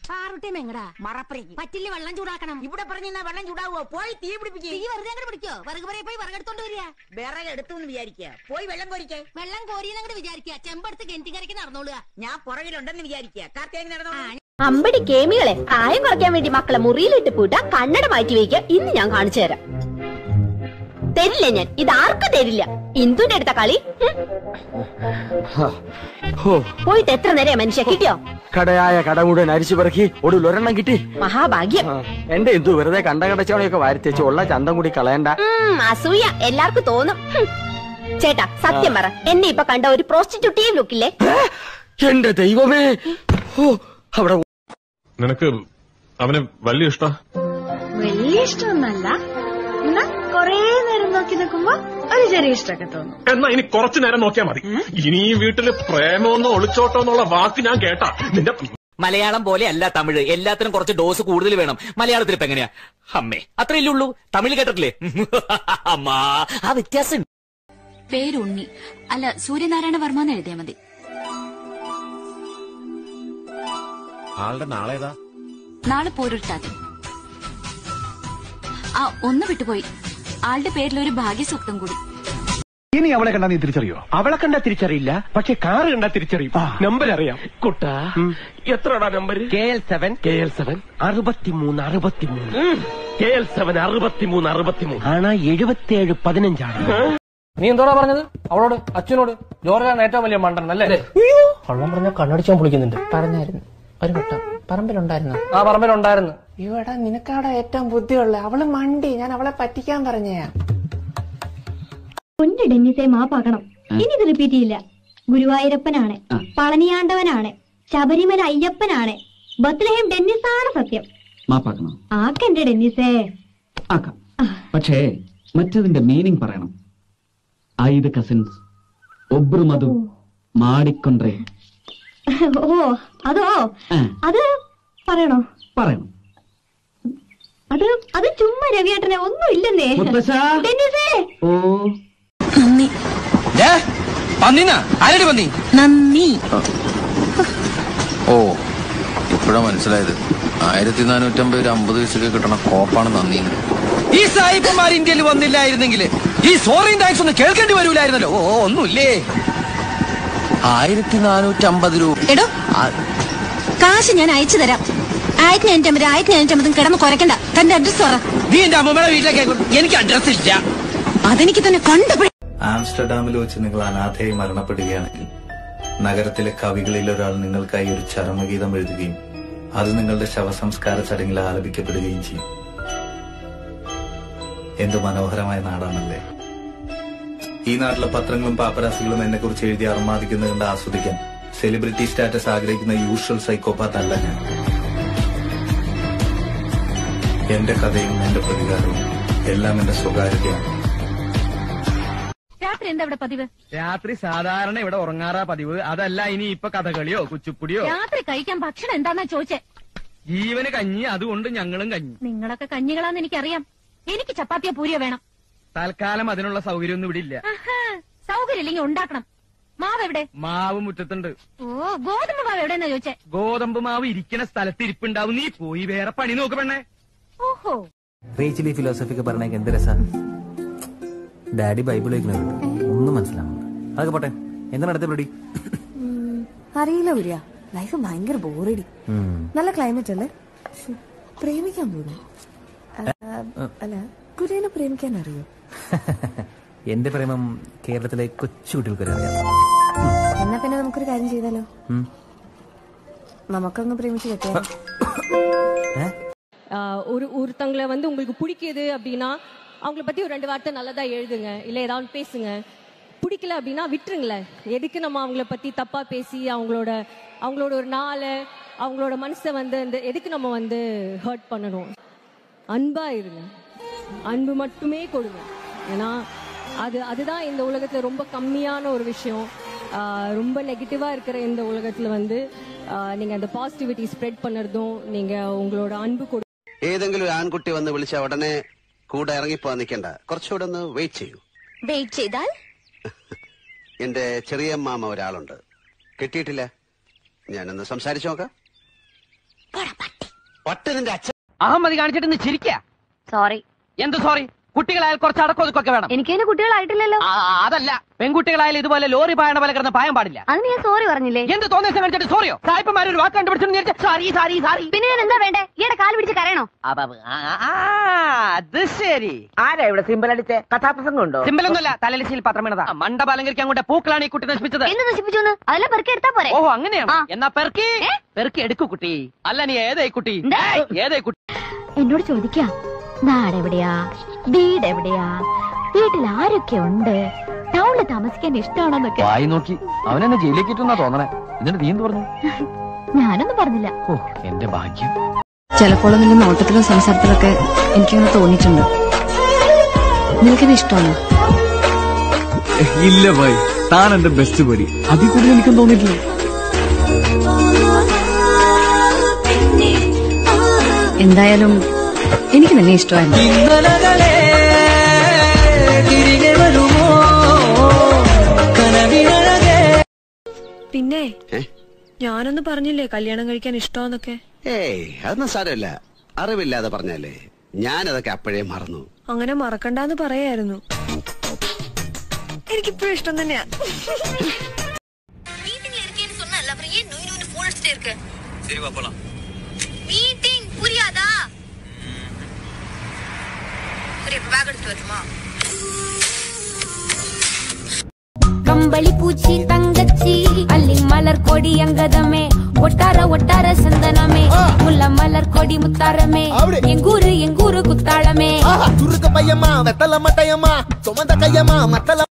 പാറുട്ടിയും എങ്ങടാ മറപ്പറയ്ക്ക് പറ്റില്ല വെള്ളം ചൂടാക്കണം ഇവിടെ പറഞ്ഞ വെള്ളം ചൂടാവോ പോയി തീ പിടിപ്പിക്കേ തീ വെറുതെ അങ്ങോട്ട് പിടിക്കോ വിറക് പറയെ പോയി വിറകെടുത്തോണ്ട് വരിക വിറക് എടുത്തു വിചാരിക്കുക പോയി വെള്ളം കോരിക്കേ വെള്ളം കോരിയെന്നങ്ങോട്ട് വിചാരിക്കുക ചെമ്പെടുത്ത് കിണറ്റിക്കരയ്ക്ക് നടന്നോളുക ഞാൻ പുറകിലുണ്ടെന്ന് വിചാരിക്കുക കാർത്തികൻ നടന്നോ അമ്പടി കേമികളെ പ്രായം കുറയ്ക്കാൻ വേണ്ടി മക്കളെ മുറിയിലിട്ട് പൂട്ട കണ്ണട മാറ്റി വയ്ക്കുക ഇന്ന് ഞാൻ കാണിച്ചു തരാം തരില്ല ഞാൻ ഇത് ആർക്കും തരില്ല ഇന്ദുന്റെ അടുത്ത കളി ഹും. പോയിട്ട് എത്ര നേരം മനുഷ്യ കിട്ടിയോ കടയായ കട മുഴുവൻ അരിച്ചു പെറുക്കി ഒടുവിൽ ഒരെണ്ണം കിട്ടി മഹാഭാഗ്യം ആ, എന്റെ എന്തു വെറുതെ കണ്ട കടച്ചവണയൊക്കെ വാരിത്തേച്ച് ഉള്ള ചന്തം കൂടി കളയണ്ട ഉം, അസൂയ എല്ലാവർക്കും തോന്നും ഹും. ചേട്ടാ സത്യം പറ എന്നെ ഇപ്പൊ കണ്ട ഒരു പ്രോസ്റ്റിറ്റ്യൂട്ടീവ് ലുക്കില്ലേ എന്റെ ദൈവമേ ഓ അവിടെ നിനക്ക് അവനെ വലിയ ഇഷ്ട വലിയ ഇഷ്ടമൊന്നല്ല എന്നാ കൊറേ നേരം നോക്കി നിൽക്കുമ്പോ ഒരു ചെറിയ ഇഷ്ടമൊക്കെ തോന്നും എന്നാ ഇനി കുറച്ചു നേരം നോക്കിയാ മതി ഇനി ഈ വീട്ടില് പ്രേമമെന്നോ ഒളിച്ചോട്ടോ എന്നുള്ള വാക്ക് ഞാൻ കേട്ടാ നിന്റെ മലയാളം പോലെ അല്ല തമിഴ് എല്ലാത്തിനും കുറച്ച് ഡോസ് കൂടുതൽ വേണം മലയാളത്തിൽ ഇപ്പൊ എങ്ങനെയാ അമ്മേ അത്രയല്ലേ ഉള്ളൂ തമിഴ് കേട്ടിട്ടില്ലേ അമ്മാ ആ വ്യത്യാസം പേരുണ്ണി അല്ല സൂര്യനാരായണ വർമ്മ എന്ന് എഴുതിയാ മതി ആളുടെ നാളേതാ നാളെ പോരൊരുത്താതെ ആ ഒന്ന് വിട്ടുപോയി ആളുടെ പേരിൽ ഒരു ഭാഗ്യസൂക്തം കൂടി ഇനി അവളെ കണ്ടാ നീ തിരിച്ചറിയോ അവളെ കണ്ടാ തിരിച്ചറിയില്ല പക്ഷെ കാറ് കണ്ടാ തിരിച്ചറിയും നമ്പർ അറിയാം കുട്ടാ എത്രടാ number K L seven K L seven അറുപത്തിമൂന്ന് അറുപത്തിമൂന്ന് കെ എൽ സെവൻ അറുപത്തിമൂന്ന് അറുപത്തിമൂന്ന് ആണാ എഴുപത്തിയേഴ് പതിനഞ്ചാണ് നീ എന്തോടാ പറഞ്ഞത് അവളോട് അച്ഛനോട് ജോർജാണ് ഏറ്റവും വലിയ മണ്ടൻ അല്ലേ കള്ളം പറഞ്ഞ കണ്ണടിച്ചാൻ പൊളിക്കുന്നുണ്ട് പറഞ്ഞായിരുന്നു ഒരു വട്ടം പറമ്പിലുണ്ടായിരുന്നു ആ പറമ്പിലുണ്ടായിരുന്നു ഇവിടെ നിനക്കാടെ ഏറ്റവും ബുദ്ധിയുള്ള അവള് മണ്ടി ഞാൻ അവളെ പറ്റിക്കാൻ പറഞ്ഞയാ പൊന്നു ഡെന്നിസെ മാപ്പാക്കണം ഇനി ഇത് റിപ്പീറ്റ് ചെയ്യില്ല ഗുരുവായൂരപ്പനാണ് പളനിയാണ്ടവനാണ് ശബരിമല അയ്യപ്പനാണ് ബത്ലഹേം ഡെന്നിസാണ് സത്യം മാപ്പാക്കണം ആക്കന്റെ ഡെന്നിസേ ആക്കാം പക്ഷേ മറ്റതിന്റെ മീനിങ് പറയണം ಐದು ಕಸಿನ್ಸ್ ಒಬ್ರು ಮಧು ಮಾಡಿಕೊಂಡ್ರೆ ഓ അതോ അത് പറയണോ പറയണം അത് അത് ചുമ്മാ രവിയേട്ടനെ ഒന്നും ഇല്ലെന്നേ മുത്തശ്ശാ. ഡെന്നിസേ ഓ നന്ദി പന്നിനാ ആരടി പന്നി നന്ദി ഓ ഇപ്പോഴാ മനസ്സിലായത് ആയിരത്തി നാനൂറ്റമ്പത് ഒരു അമ്പത് വയസ്സൊക്കെ കിട്ടണ കോപ്പാണ് നന്ദി ഈ സായിപ്പന്മാർ ഇന്ത്യയിൽ വന്നില്ലായിരുന്നെങ്കിൽ ഈ സോറിയും താങ്ക്സ് ഒന്നും കേൾക്കേണ്ടി വരൂലായിരുന്നല്ലോ ഓ ഒന്നുമില്ലേ ആയിരത്തി നാനൂറ്റമ്പത് രൂപ എടോ കാശ് ഞാൻ അയച്ചു തരാം ആയിരത്തി അഞ്ഞൂറ്റമ്പത് ആയിരത്തി അഞ്ഞൂറ്റമ്പതും കിടന്ന് കുറയ്ക്കണ്ട തന്റെ അഡ്രസ് പറ നീ എന്റെ അമ്മമ്മയുടെ വീട്ടിലേക്ക് എനിക്ക് അഡ്രസ് ഇല്ല അതെനിക്ക് തന്നെ കണ്ടപ്പോഴേ ആംസ്റ്റർഡാമിൽ വെച്ച് നിങ്ങൾ അനാഥയായി മരണപ്പെടുകയാണെങ്കിൽ നഗരത്തിലെ കവികളിൽ ഒരാൾ നിങ്ങൾക്കായി ഒരു ചരമഗീതം എഴുതുകയും അത് നിങ്ങളുടെ ശവസംസ്കാര ചടങ്ങിൽ ആലപിക്കപ്പെടുകയും ചെയ്യും എന്ത് മനോഹരമായ നാടാണല്ലേ ഈ നാട്ടിലെ പത്രങ്ങളും പാപ്പരാസികളും എന്നെ കുറിച്ച് എഴുതി അർമാദിക്കുന്നത് കണ്ട് ആസ്വദിക്കാൻ സെലിബ്രിറ്റി സ്റ്റാറ്റസ് ആഗ്രഹിക്കുന്ന യൂഷ്വൽ സൈക്കോപാത്ത് അല്ല ഞാൻ എന്റെ കഥയും എന്റെ പ്രതികാരവും എല്ലാം എന്റെ സ്വകാര്യതയാണ് രാത്രി എന്താ ഇവിടെ പതിവ് രാത്രി സാധാരണ ഇവിടെ ഉറങ്ങാറാ പതിവ് അതല്ല ഇനി ഇപ്പൊ കഥകളിയോ കുച്ചുപ്പുടിയോ രാത്രി കഴിക്കാൻ ഭക്ഷണം എന്താന്നാ ചോദിച്ചേ ജീവന് കഞ്ഞി അതുകൊണ്ട് ഞങ്ങളും കഞ്ഞി നിങ്ങളൊക്കെ കഞ്ഞികളാന്ന് എനിക്കറിയാം എനിക്ക് ചപ്പാത്തിയോ പൂരിയോ വേണം തൽക്കാലം അതിനുള്ള സൗകര്യമൊന്നും ഇവിടെ ഇല്ല ആഹാ, സൗകര്യം ഇല്ലെങ്കിൽ ഉണ്ടാക്കണം മാവ് എവിടെ മാവ് മുറ്റത്തുണ്ട് ഓ ഗോതമ്പ് മാവ് എവിടെന്നാ ചോദിച്ചേ ഗോതമ്പ് മാവ് ഇരിക്കുന്ന സ്ഥലത്ത് ഇരിപ്പുണ്ടാവും നീ പോയി വേറെ പണി നോക്ക് പെണ്ണേ ഓഹോ റേച്ചിൽ ഈ ഫിലോസഫിക്ക് പറഞ്ഞേക്ക് എന്ത് രസാ ഡാഡി ബൈബിൾ വയ്ക്കുന്നത് ഒന്നും മനസ്സിലാവും അതൊക്കെ പോട്ടെ എന്താണ് അടുത്ത പരിപാടി അറിയില്ല ഉരിയ ലൈഫ് ഭയങ്കര ബോറടി നല്ല ക്ലൈമറ്റ് അല്ലേ ശ്ശോ, പ്രേമിക്കാൻ തോന്നുന്നു അല്ല കുര്യനെ പ്രേമിക്കാൻ അറിയോ എന്റെ പ്രേമം കേരളത്തിലെ കൊച്ചുകുട്ടികൾക്ക് വരെ അറിയാം എന്നാ പിന്നെ നമുക്കൊരു കാര്യം ചെയ്താലോ ഉം. നമുക്കങ്ങ് പ്രേമിച്ച് കെട്ടിയാലോ ஆஹ் ஒரு ஒருத்தங்களை வந்து உங்களுக்கு பிடிக்குது அப்படின்னா அவங்கள பத்தி ஒரு ரெண்டு வார்த்தை நல்லதா எழுதுங்க இல்ல ஏதாவது பேசுங்க பிடிக்கல அப்படின்னா விட்டுருங்களேன் எதுக்கு நம்ம அவங்கள பத்தி தப்பா பேசி அவங்களோட அவங்களோட ஒரு நாளை அவங்களோட மனசை வந்து இந்த எதுக்கு நம்ம வந்து ஹர்ட் பண்ணணும் அன்பா இருங்க அன்பு மட்டுமே கொடுங்க ஏன்னா அது அதுதான் இந்த உலகத்துல ரொம்ப கம்மியான ஒரு விஷயம் ஆஹ் ரொம்ப நெகட்டிவா இருக்கிற இந்த உலகத்துல வந்து ஆஹ் நீங்க அந்த பாசிட்டிவிட்டி ஸ்ப்ரெட் பண்ணுறதும் நீங்க உங்களோட அன்பு கொடு ഏതെങ്കിലും ഒരു ആൺകുട്ടി വന്ന് വിളിച്ച ഉടനെ കൂടെ ഇറങ്ങിപ്പോവാൻ നിൽക്കണ്ട കുറച്ചുകൂടെ ഒന്ന് വെയിറ്റ് ചെയ്യൂ വെയിറ്റ് ചെയ്താൽ എന്റെ ചെറിയ മാമ ഒരാളുണ്ട് കിട്ടിയിട്ടില്ല ഞാനൊന്ന് സംസാരിച്ചു നോക്കാം ഒറ്റതിന്റെ അച്ഛൻ അഹമ്മതി കാണിച്ചിട്ട് നീ ചിരിക്ക സോറി എന്ത് സോറി കുട്ടികളായാൽ കുറച്ച് അടക്കൊതുക്കൊക്കെ വേണം എനിക്കതിന് കുട്ടികളായിട്ടില്ലല്ലോ ആ, അതല്ല പെൺകുട്ടികളായാലും ഇതുപോലെ ലോറി പായണ പോലെ കിടന്ന് പായം പാടില്ല അതിന് ഞാൻ സോറി പറഞ്ഞില്ലേ എന്ത് തോന്നിയ കാണിച്ചിട്ട് സോറിയോ സായിപ്പന്മാർ ഒരു വാക്ക് കണ്ടുപിടിച്ചു സോറി സാരി സാരി പിന്നെ ഞാൻ എന്താ വേണ്ടേ ഈയുടെ കാല് പിടിച്ച് കരയണോ അത് ശരി ആരാ ഇവിടെ സിമ്പിൾ അടിച്ച് കഥാപ്രസംഗം ഉണ്ടോ സിമ്പിളൊന്നുമല്ല തലലിശയിൽ പത്രം വീണതാ മണ്ഡപം അലങ്കരിക്കാൻ കൊണ്ട് പൂക്കളാണ് ഈ കുട്ടി നശിപ്പിച്ചത് എന്ത് നശിപ്പിച്ചു അതെല്ലാം പെറുക്കി എടുത്താ പോരെ ഓഹോ അങ്ങനെയാണ് എന്നാ പെറുക്കി പെറുക്കി എടുക്കൂ കുട്ടി അല്ല നീ ഏതായി കുട്ടി ഏയ്, ഏതായി കുട്ടി എന്നോട് ചോദിക്കാം നാടെവിടെയാ വീട് എവിടെയാ വീട്ടിൽ ആരൊക്കെ ഉണ്ട് ടൗണിൽ താമസിക്കാൻ ഇഷ്ടമാണോന്നൊക്കെ വായി നോക്കി അവനെന്നെ ജയിലിലേക്ക് കിട്ടുന്നാ തോന്നണേ എന്നിട്ട് നീ എന്ത് പറഞ്ഞു ഞാനൊന്നും പറഞ്ഞില്ല ഓ എന്റെ ഭാഗ്യം ചിലപ്പോൾ നിന്റെ നോട്ടത്തിലും സംസാരത്തിലൊക്കെ എനിക്കങ്ങനെ തോന്നിയിട്ടുണ്ട് നിനക്കിത് ഇഷ്ടമാണോ ഇല്ല ഭായ് താൻ എന്റെ ബെസ്റ്റ് ബഡി അതിൽ കൂടുതൽ എനിക്കും തോന്നിയിട്ടില്ല എന്തായാലും എനിക്ക് നിന്നെ ഇഷ്ടമായിരുന്നു പിന്നെ ഏ? ഞാനൊന്ന് പറഞ്ഞില്ലേ കല്യാണം കഴിക്കാൻ ഇഷ്ടമാന്നൊക്കെ ഏയ് അതൊന്നും സാരമില്ല അറിവില്ലാതെ പറഞ്ഞല്ലേ ഞാനതൊക്കെ അപ്പോഴേ മറന്നു അങ്ങനെ മറക്കണ്ടെന്ന് പറയായിരുന്നു എനിക്കിപ്പോഴും ഇഷ്ടം തന്നെയാ ശരി പോலாம் மீட்டிங் புரியாதா புரிய பேக் எடுத்து வரட்டுமா கம்பளி பூச்சி தங்கச்சி அள்ளி மலர் கொடி அங்கதமே ஒட்டார ஒட்டார சந்தனமே முல்ல மலர் கொடி முத்தாரமே எங்கூரு எங்கூரு குத்தாளமே சுருக்கு பையமா வெத்தல மட்டையம்மா சுமந்த கையம்மா மத்தல